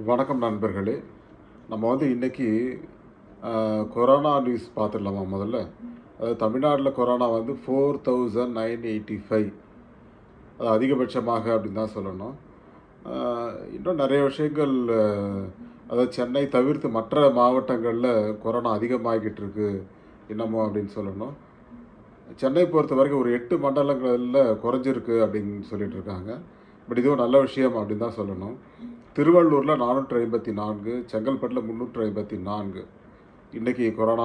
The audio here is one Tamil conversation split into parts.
வணக்கம் நண்பர்களே நம்ம வந்து இன்னைக்கு அஹ், கொரோனா நியூஸ் பார்த்துடலாமா முதல்ல அதாவது தமிழ்நாட்டில் கொரோனா வந்து four thousand nine eighty five அது அதிகபட்சமாக அப்படின்னு தான் சொல்லணும் அஹ், இன்னும் நிறைய விஷயங்கள் அஹ், அதாவது சென்னை தவிர்த்து மற்ற மாவட்டங்களில் கொரோனா அதிகமாகிக்கிட்டு இருக்கு இன்னமும் அப்படின்னு சொல்லணும் சென்னை பொறுத்த வரைக்கும் ஒரு எட்டு மண்டலங்களில் குறைஞ்சிருக்கு அப்படின்னு சொல்லிட்டு இருக்காங்க பட் இதுவும் நல்ல விஷயம் அப்படின்னு தான் சொல்லணும் திருவள்ளூரில் நானூற்றி ஐம்பத்தி நான்கு செங்கல்பட்டில் முந்நூற்றி ஐம்பத்தி நான்கு இன்றைக்கி கொரோனா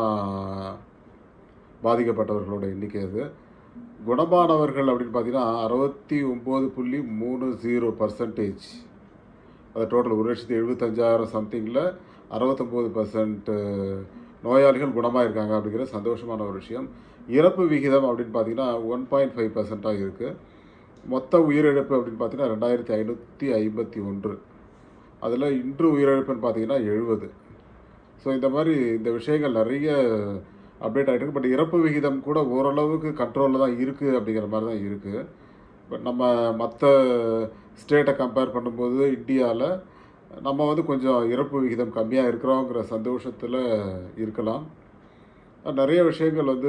பாதிக்கப்பட்டவர்களோட எண்ணிக்கை அது குணமானவர்கள் அப்படின்னு பார்த்தீங்கன்னா அறுபத்தி ஒம்பது புள்ளி மூணு ஜீரோ பர்சன்டேஜ் அது டோட்டல் ஒரு லட்சத்தி எழுபத்தஞ்சாயிரம் சம்திங்கில் அறுபத்தொம்போது பர்சன்ட் நோயாளிகள் குணமாக இருக்காங்க அப்படிங்கிற சந்தோஷமான ஒரு விஷயம் இறப்பு விகிதம் அப்படின்னு பார்த்தீங்கன்னா ஒன் பாயிண்ட் ஃபைவ் பர்சண்ட்டாக இருக்குது மொத்த உயிரிழப்பு அப்படின்னு பார்த்தீங்கன்னா ரெண்டாயிரத்தி ஐநூற்றி ஐம்பத்தி ஒன்று அதில் இன்று உயிரிழப்புன்னு பார்த்தீங்கன்னா எழுபது ஸோ இந்த மாதிரி இந்த விஷயங்கள் நிறைய அப்டேட் ஆகிட்டு இருக்கு பட் இறப்பு விகிதம் கூட ஓரளவுக்கு கண்ட்ரோலில் தான் இருக்குது அப்படிங்கிற மாதிரி தான் இருக்குது பட் நம்ம மற்ற ஸ்டேட்டை கம்பேர் பண்ணும்போது இந்தியாவில் நம்ம வந்து கொஞ்சம் இறப்பு விகிதம் கம்மியாக இருக்கிறோங்கிற சந்தோஷத்தில் இருக்கலாம் நிறைய விஷயங்கள் வந்து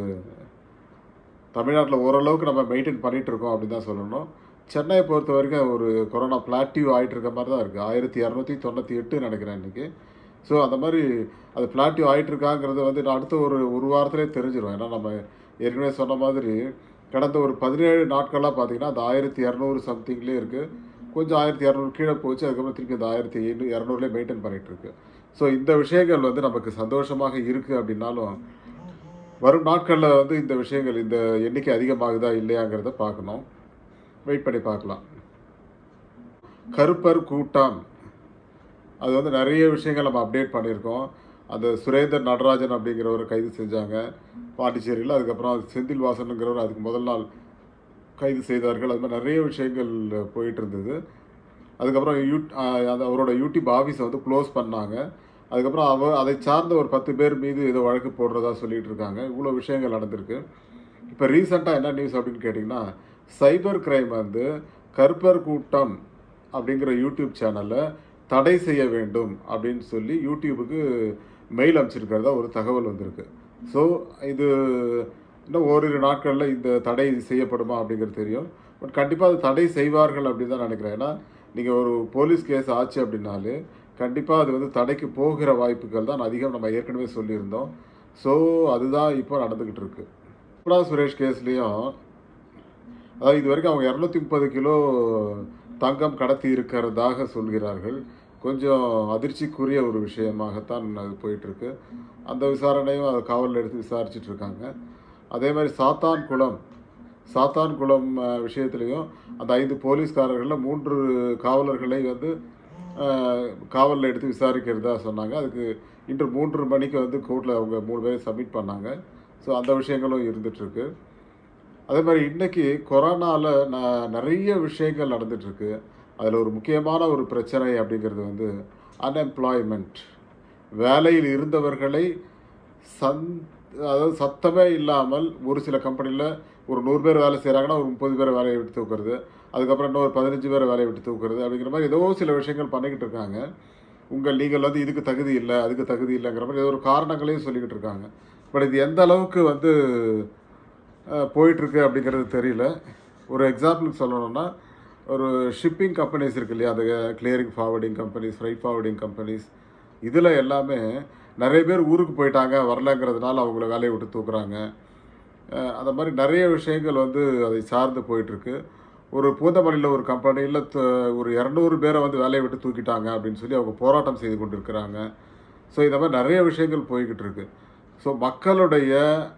தமிழ்நாட்டில் ஓரளவுக்கு நம்ம மெயின்டைன் பண்ணிட்டு இருக்கோம் அப்படின்னு தான் சொல்லணும் சென்னையை பொறுத்த வரைக்கும் ஒரு கொரோனா பிளாட்டிவ் ஆகிட்டு இருக்க மாதிரி தான் இருக்குது ஆயிரத்தி இரநூத்தி தொண்ணூற்றி எட்டு நினைக்கிறேன் இன்றைக்கி ஸோ அந்த மாதிரி அது பிளாட்டிவ் ஆகிட்டு இருக்காங்கிறது வந்து நான் அடுத்த ஒரு ஒரு வாரத்திலே தெரிஞ்சிடும் ஏன்னா நம்ம ஏற்கனவே சொன்ன மாதிரி கடந்த ஒரு பதினேழு நாட்களாக பார்த்தீங்கன்னா அந்த ஆயிரத்தி இரநூறு சம்திங்லேயே இருக்குது கொஞ்சம் ஆயிரத்தி இரநூறு கீழே போச்சு அதுக்கப்புறம் திருப்பி அந்த ஆயிரத்தி எண்ணூ இரநூறுலேயே மெயின்டைன் பண்ணிகிட்டு இருக்கு ஸோ இந்த விஷயங்கள் வந்து நமக்கு சந்தோஷமாக இருக்குது அப்படின்னாலும் வரும் நாட்களில் வந்து இந்த விஷயங்கள் இந்த எண்ணிக்கை அதிகமாகுதா இல்லையாங்கிறத பார்க்கணும் வெயிட் பண்ணி பார்க்கலாம் கருப்பர் கூட்டம் அது வந்து நிறைய விஷயங்கள் நம்ம அப்டேட் பண்ணியிருக்கோம் அந்த சுரேந்தர் நடராஜன் அப்படிங்கிறவரை கைது செஞ்சாங்க பாண்டிச்சேரியில் அதுக்கப்புறம் அது செந்தில் வாசனுங்கிறவர் அதுக்கு முதல் நாள் கைது செய்தார்கள் அது மாதிரி நிறைய விஷயங்கள் போயிட்டு இருந்தது அதுக்கப்புறம் யூ ஆஹ் அந்த அவரோட யூடியூப் ஆஃபீஸை வந்து க்ளோஸ் பண்ணாங்க அதுக்கப்புறம் அவ அதை சார்ந்த ஒரு பத்து பேர் மீது ஏதோ வழக்கு போடுறதா சொல்லிட்டு இருக்காங்க இவ்வளோ விஷயங்கள் நடந்திருக்கு இப்போ ரீசெண்டாக என்ன நியூஸ் அப்படின்னு கேட்டிங்கன்னா சைபர் கிரைம் வந்து கருப்பர் கூட்டம் அப்படிங்கிற யூடியூப் சேனலை தடை செய்ய வேண்டும் அப்படின்னு சொல்லி யூடியூபுக்கு மெயில் அனுப்பிச்சிருக்கிறதா ஒரு தகவல் வந்திருக்கு ஸோ இது இன்னும் ஓரிரு நாட்களில் இந்த தடை செய்யப்படுமா அப்படிங்கிறது தெரியும் பட் கண்டிப்பாக அது தடை செய்வார்கள் அப்படின்னு தான் நினைக்கிறேன் ஏன்னா நீங்கள் ஒரு போலீஸ் கேஸ் ஆச்சு அப்படின்னாலே கண்டிப்பாக அது வந்து தடைக்கு போகிற வாய்ப்புகள் தான் அதிகம் நம்ம ஏற்கனவே சொல்லியிருந்தோம் ஸோ அதுதான் இப்போ நடந்துக்கிட்டு இருக்கு புடா சுரேஷ் கேஸ்லேயும் அதாவது இது வரைக்கும் அவங்க இரநூத்தி முப்பது கிலோ தங்கம் கடத்தி இருக்கிறதாக சொல்கிறார்கள் கொஞ்சம் அதிர்ச்சிக்குரிய ஒரு விஷயமாகத்தான் அது போயிட்டுருக்கு அந்த விசாரணையும் அதை காவலில் எடுத்து விசாரிச்சுட்டு இருக்காங்க அதே மாதிரி சாத்தான் குளம் சாத்தான் குளம் அஹ், விஷயத்துலையும் அந்த ஐந்து போலீஸ்காரர்களில் மூன்று காவலர்களை வந்து காவலில் எடுத்து விசாரிக்கிறதா சொன்னாங்க அதுக்கு இன்று மூன்று மணிக்கு வந்து கோர்ட்டில் அவங்க மூணு பேரும் சப்மிட் பண்ணாங்க ஸோ அந்த விஷயங்களும் இருந்துகிட்ருக்கு அதே மாதிரி இன்னைக்கு கொரோனாவில் நான் நிறைய விஷயங்கள் நடந்துட்டுருக்கு அதில் ஒரு முக்கியமான ஒரு பிரச்சனை அப்படிங்கிறது வந்து அன்எம்ப்ளாய்மெண்ட் வேலையில் இருந்தவர்களை சந் அதாவது சத்தமே இல்லாமல் ஒரு சில கம்பெனியில் ஒரு நூறு பேர் வேலை செய்கிறாங்கன்னா ஒரு முப்பது பேர் வேலையை விட்டு தூக்குறது அதுக்கப்புறம் இன்னொரு பதினஞ்சு பேர் வேலையை விட்டு தூக்குறது அப்படிங்கிற மாதிரி ஏதோ சில விஷயங்கள் பண்ணிக்கிட்டு இருக்காங்க உங்கள் நீங்கள் வந்து இதுக்கு தகுதி இல்லை அதுக்கு தகுதி இல்லைங்கிற மாதிரி ஏதோ ஒரு காரணங்களையும் சொல்லிக்கிட்டு இருக்காங்க பட் இது எந்த அளவுக்கு வந்து அஹ், போயிட்டுருக்கு அப்படிங்கிறது தெரியல ஒரு எக்ஸாம்பிளுக்கு சொல்லணும்னா ஒரு ஷிப்பிங் கம்பெனிஸ் இருக்கு இல்லையா அந்த clearing forwarding companies freight forwarding companies இதில் எல்லாமே நிறைய பேர் ஊருக்கு போயிட்டாங்க வரலங்கிறதுனால அவங்கள வேலையை விட்டு தூக்குறாங்க அஹ், அந்த மாதிரி நிறைய விஷயங்கள் வந்து அதை சார்ந்து போயிட்டுருக்கு ஒரு பூந்தமல்லியில் ஒரு கம்பெனியில் ஒரு இரநூறு பேரை வந்து வேலையை விட்டு தூக்கிட்டாங்க அப்படின்னு சொல்லி அவங்க போராட்டம் செய்து கொண்டிருக்கிறாங்க ஸோ இந்த மாதிரி நிறைய விஷயங்கள் போய்கிட்டு இருக்கு ஸோ மக்களுடைய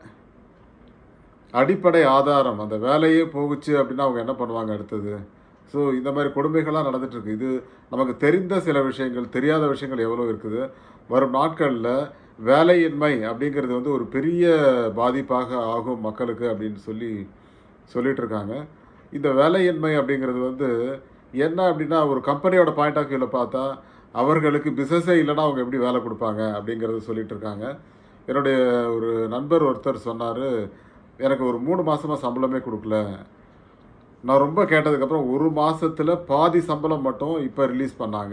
அடிப்படை ஆதாரம் அந்த வேலையே போகுச்சு அப்படின்னா அவங்க என்ன பண்ணுவாங்க அடுத்தது ஸோ இந்த மாதிரி கொடுமைகள்லாம் நடந்துட்டு இருக்கு இது நமக்கு தெரிந்த சில விஷயங்கள் தெரியாத விஷயங்கள் எவ்வளோ இருக்குது வரும் நாட்களில் வேலையின்மை அப்படிங்கிறது வந்து ஒரு பெரிய பாதிப்பாக ஆகும் மக்களுக்கு அப்படின்னு சொல்லி சொல்லிட்டு இருக்காங்க இந்த வேலையின்மை அப்படிங்கிறது வந்து என்ன அப்படின்னா ஒரு கம்பெனியோட பாயிண்ட் ஆஃப் வியூவில் பார்த்தா அவர்களுக்கு பிஸ்னஸே இல்லைன்னா அவங்க எப்படி வேலை கொடுப்பாங்க அப்படிங்கிறத சொல்லிட்டு இருக்காங்க என்னுடைய ஒரு நண்பர் ஒருத்தர் சொன்னார் எனக்கு ஒரு மூணு மாசமா சம்பளமே கொடுக்கல நான் ரொம்ப கேட்டதுக்கப்புறம் ஒரு மாசத்துல பாதி சம்பளம் மட்டும் இப்போ ரிலீஸ் பண்ணாங்க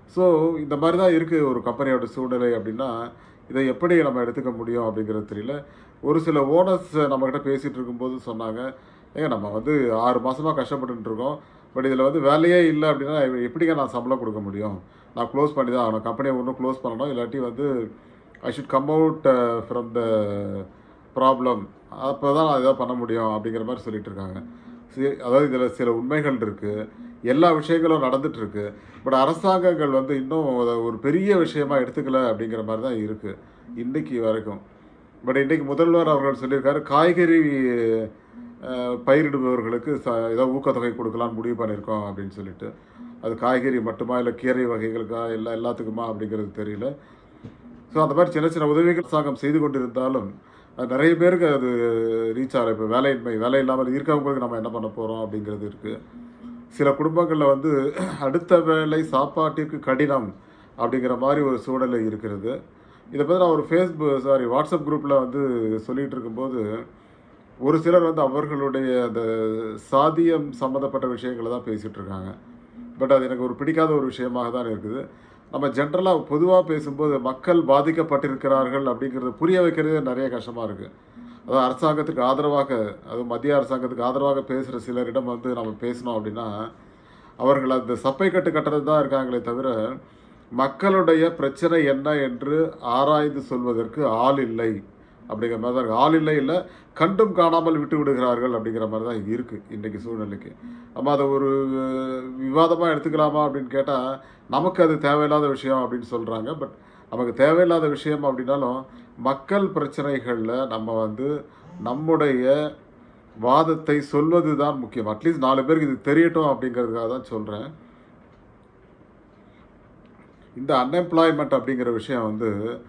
ஸோ இந்த மாதிரி தான் இருக்குது ஒரு கம்பெனியோட சூழ்நிலை அப்படின்னா இதை எப்படி நம்ம எடுத்துக்க முடியும் அப்படிங்கிறது தெரியல ஒரு சில ஓனர்ஸ் நம்மக்கிட்ட பேசிகிட்டு இருக்கும்போது சொன்னாங்க ஏங்க நம்ம வந்து ஆறு மாதமாக கஷ்டப்பட்டுட்டு இருக்கோம் பட் இதில் வந்து வேலையே இல்லை அப்படின்னா எப்படிங்க நான் சம்பளம் கொடுக்க முடியும் நான் க்ளோஸ் பண்ணி தான் ஆகணும் கம்பெனியை ஒன்றும் க்ளோஸ் பண்ணணும் இல்லாட்டி வந்து I should come out from the problem அப்போ தான் நான் இதாக பண்ண முடியும் அப்படிங்கிற மாதிரி சொல்லிட்டு இருக்காங்க சரி அதாவது இதில் சில உண்மைகள் இருக்குது எல்லா விஷயங்களும் நடந்துட்டு இருக்கு பட் அரசாங்கங்கள் வந்து இன்னும் அதை ஒரு பெரிய விஷயமா எடுத்துக்கல அப்படிங்கிற மாதிரி தான் இருக்குது இன்னைக்கு வரைக்கும் பட் இன்னைக்கு முதல்வர் அவர்கள் சொல்லியிருக்காரு காய்கறி அஹ், பயிரிடுபவர்களுக்கு ச ஏதோ ஊக்கத்தொகை கொடுக்கலாம்னு முடிவு பண்ணியிருக்கோம் அப்படின்னு சொல்லிட்டு அது காய்கறி மட்டுமா இல்லை கீரை வகைகளுக்கா இல்லை எல்லாத்துக்குமா அப்படிங்கிறது தெரியல ஸோ அந்த மாதிரி சின்ன சின்ன உதவிகள் அரசாங்கம் செய்து கொண்டிருந்தாலும் அது நிறைய பேருக்கு அது ரீச் ஆகல இப்போ வேலையின்மை வேலை இல்லாமல் இருக்கவங்களுக்கு நம்ம என்ன பண்ண போகிறோம் அப்படிங்கிறது இருக்குது சில குடும்பங்களில் வந்து அடுத்த வேளை சாப்பாட்டிற்கு கடினம் அப்படிங்கிற மாதிரி ஒரு சூழ்நிலை இருக்கிறது இதை பற்றி நான் ஒரு ஃபேஸ்புக் சாரி வாட்ஸ்அப் குரூப்பில் வந்து சொல்லிகிட்டு இருக்கும்போது ஒரு சிலர் வந்து அவர்களுடைய அந்த சாதியம் சம்மந்தப்பட்ட விஷயங்களை தான் பேசிகிட்டு இருக்காங்க பட் அது எனக்கு ஒரு பிடிக்காத ஒரு விஷயமாக தான் இருக்குது நம்ம ஜென்ரலாக பொதுவாக பேசும்போது மக்கள் பாதிக்கப்பட்டிருக்கிறார்கள் அப்படிங்கிறத புரிய வைக்கிறதே நிறைய கஷ்டமாக இருக்குது அதாவது அரசாங்கத்துக்கு ஆதரவாக அதுவும் மத்திய அரசாங்கத்துக்கு ஆதரவாக பேசுகிற சிலரிடம் வந்து நம்ம பேசினோம் அப்படின்னா அவர்கள் அந்த சப்பை கட்டு கட்டுறது தான் இருக்காங்களே தவிர மக்களுடைய பிரச்சனை என்ன என்று ஆராய்ந்து சொல்வதற்கு ஆள் இல்லை அப்படிங்கிற மாதிரி தான் இருக்கு ஆள் இல்லை இல்லை கண்டும் காணாமல் விட்டு விடுகிறார்கள் அப்படிங்கிற மாதிரி தான் இருக்குது இன்றைக்கி சூழ்நிலைக்கு நம்ம அதை ஒரு விவாதமாக எடுத்துக்கலாமா அப்படின்னு கேட்டால் நமக்கு அது தேவையில்லாத விஷயம் அப்படின்னு சொல்கிறாங்க பட் நமக்கு தேவையில்லாத விஷயம் அப்படின்னாலும் மக்கள் பிரச்சனைகளில் நம்ம வந்து நம்முடைய வாதத்தை சொல்வது தான் முக்கியம் அட்லீஸ்ட் நாலு பேருக்கு இது தெரியட்டும் அப்படிங்கிறதுக்காக தான் சொல்கிறேன் இந்த அன்எம்ப்ளாய்மெண்ட் அப்படிங்கிற விஷயம் வந்து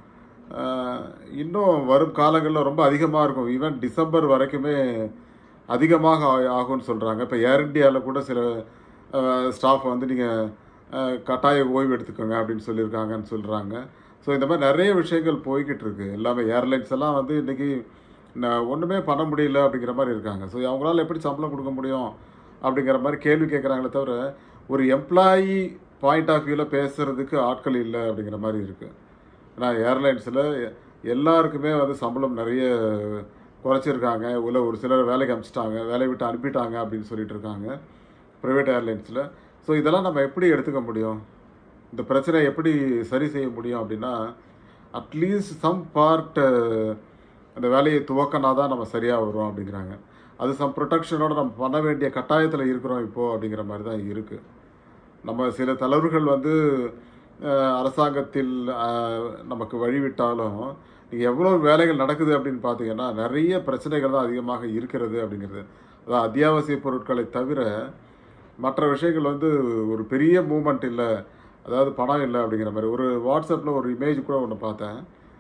ஆஹ், இன்னும் வரும் காலங்களில் ரொம்ப அதிகமாக இருக்கும் ஈவன் டிசம்பர் வரைக்குமே அதிகமாக ஆ- ஆகும்னு சொல்கிறாங்க இப்போ ஏர் இந்தியாவில் கூட சில ஸ்டாஃப் வந்து நீங்கள் கட்டாய ஓய்வு எடுத்துக்கோங்க அப்படின்னு சொல்லியிருக்காங்கன்னு சொல்கிறாங்க ஸோ இந்த மாதிரி நிறைய விஷயங்கள் போய்கிட்டு இருக்கு எல்லாமே ஏர்லைன்ஸ் எல்லாம் வந்து இன்றைக்கி ஒன்றுமே பண்ண முடியல அப்படிங்கிற மாதிரி இருக்காங்க ஸோ அவங்களால எப்படி சம்பளம் கொடுக்க முடியும் அப்படிங்கிற மாதிரி கேள்வி கேட்குறாங்களே தவிர ஒரு எம்ப்ளாயி பாயிண்ட் ஆஃப் வியூவில் பேசுகிறதுக்கு ஆட்கள் இல்லை அப்படிங்கிற மாதிரி இருக்குது ஏன்னா ஏர்லைன்ஸில் எல்லாருக்குமே வந்து சம்பளம் நிறைய குறைச்சிருக்காங்க இல்லை ஒரு சிலர் வேலைக்கு அனுப்பிச்சிட்டாங்க வேலையை விட்டு அனுப்பிட்டாங்க அப்படின்னு சொல்லிட்டு இருக்காங்க ப்ரைவேட் ஏர்லைன்ஸில் ஸோ இதெல்லாம் நம்ம எப்படி எடுத்துக்க முடியும் இந்த பிரச்சனையை எப்படி சரி செய்ய முடியும் அப்படின்னா அட்லீஸ்ட் சம் பார்ட் அந்த வேலையை துவக்கினா தான் நம்ம சரியாக வரும் அப்படிங்கிறாங்க அது சம் ப்ரொடெக்ஷனோட நம்ம பண்ண வேண்டிய கட்டாயத்தில் இருக்கிறோம் இப்போது அப்படிங்கிற மாதிரி தான் இருக்குது நம்ம சில தலைவர்கள் வந்து அஹ், அரசாங்கத்தில் அஹ், நமக்கு வழிவிட்டாலும் நீங்கள் எவ்வளோ வேலைகள் நடக்குது அப்படின்னு பார்த்தீங்கன்னா நிறைய பிரச்சனைகள் தான் அதிகமாக இருக்கிறது அப்படிங்கிறது அதான் அத்தியாவசிய பொருட்களை தவிர மற்ற விஷயங்கள் வந்து ஒரு பெரிய மூமெண்ட் இல்லை அதாவது பணம் இல்லை அப்படிங்கிற மாதிரி ஒரு வாட்ஸ்அப்பில் ஒரு இமேஜ் கூட ஒன்று பார்த்தேன்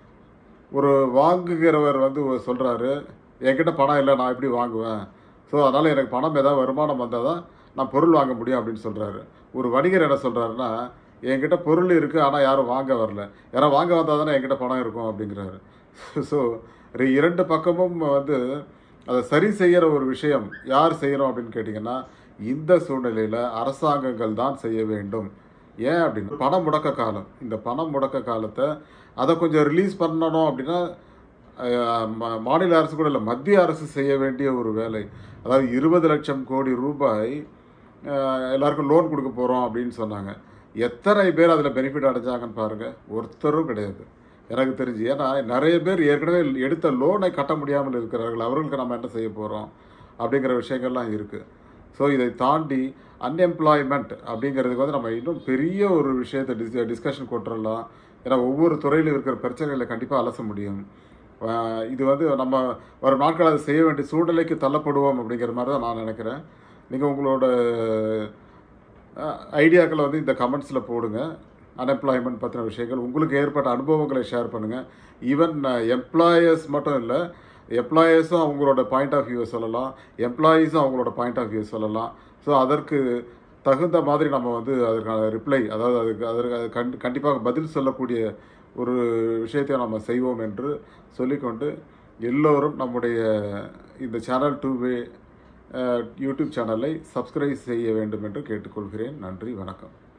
ஒரு வாங்குகிறவர் வந்து சொல்கிறாரு என்கிட்ட பணம் இல்லை நான் எப்படி வாங்குவேன் ஸோ அதனால் எனக்கு பணம் ஏதாவது வருமானம் வந்தால் தான் நான் பொருள் வாங்க முடியும் அப்படின்னு சொல்கிறாரு ஒரு வணிகர் என்ன சொல்கிறாருன்னா என்கிட்ட பொருள் இருக்குது ஆனால் யாரும் வாங்க வரல யாரும் வாங்க வந்தால் தானே என்கிட்ட பணம் இருக்கும் அப்படிங்கிறாரு ஸோ இரண்டு பக்கமும் வந்து அதை சரி செய்கிற ஒரு விஷயம் யார் செய்கிறோம் அப்படின்னு கேட்டிங்கன்னா இந்த சூழ்நிலையில் அரசாங்கங்கள் தான் செய்ய வேண்டும் ஏன் அப்படின்னா பண முடக்க காலம் இந்த பண முடக்க காலத்தை அதை கொஞ்சம் ரிலீஸ் பண்ணணும் அப்படின்னா அஹ், ம- மாநில அரசு கூட இல்லை மத்திய அரசு செய்ய வேண்டிய ஒரு வேலை அதாவது இருபது லட்சம் கோடி ரூபாய் அஹ், எல்லாருக்கும் லோன் கொடுக்க போகிறோம் அப்படின்னு சொன்னாங்க எத்தனை பேர் அதில் பெனிஃபிட் அடைஞ்சாங்கன்னு பாருங்கள் ஒருத்தரும் கிடையாது எனக்கு தெரிஞ்சு ஏன்னா நிறைய பேர் ஏற்கனவே எடுத்த லோனை கட்ட முடியாமல் இருக்கிறார்கள் அவர்களுக்கு நம்ம என்ன செய்ய போகிறோம் அப்படிங்கிற விஷயங்கள்லாம் இருக்குது ஸோ இதை தாண்டி அன்எம்ப்ளாய்மெண்ட் அப்படிங்கிறதுக்கு வந்து நம்ம இன்னும் பெரிய ஒரு விஷயத்தை டிஸ் டிஸ்கஷன் கொண்டுடலாம் ஏன்னா ஒவ்வொரு துறையிலும் இருக்கிற பிரச்சனைகளை கண்டிப்பாக அலச முடியும் ஆஹ் இது வந்து நம்ம வரும் நாட்கள் அதை செய்ய வேண்டிய சூழ்நிலைக்கு தள்ளப்படுவோம் அப்படிங்கிற மாதிரி தான் நான் நினைக்கிறேன் நீங்கள் உங்களோட ஐடியாக்களை வந்து இந்த கமெண்ட்ஸில் போடுங்க அன்எம்ப்ளாய்மெண்ட் பற்றின விஷயங்கள் உங்களுக்கு ஏற்பட்ட அனுபவங்களை ஷேர் பண்ணுங்கள் ஈவன் எம்ப்ளாயர்ஸ் மட்டும் இல்லை எம்ப்ளாயர்ஸும் அவங்களோட பாயிண்ட் ஆஃப் வியூவை சொல்லலாம் எம்ப்ளாயீஸும் அவங்களோட பாயிண்ட் ஆஃப் வியூ சொல்லலாம் ஸோ அதற்கு தகுந்த மாதிரி நம்ம வந்து அதற்கான ரிப்ளை அதாவது அதுக்கு அதற்கு அது கண் கண்டிப்பாக பதில் சொல்லக்கூடிய ஒரு விஷயத்தை நம்ம செய்வோம் என்று சொல்லிக்கொண்டு எல்லோரும் நம்முடைய இந்த சேனல் டூ வே யூடியூப் சேனலை சப்ஸ்கிரைப் செய்ய வேண்டும் என்று கேட்டுக்கொள்கிறேன் நன்றி வணக்கம்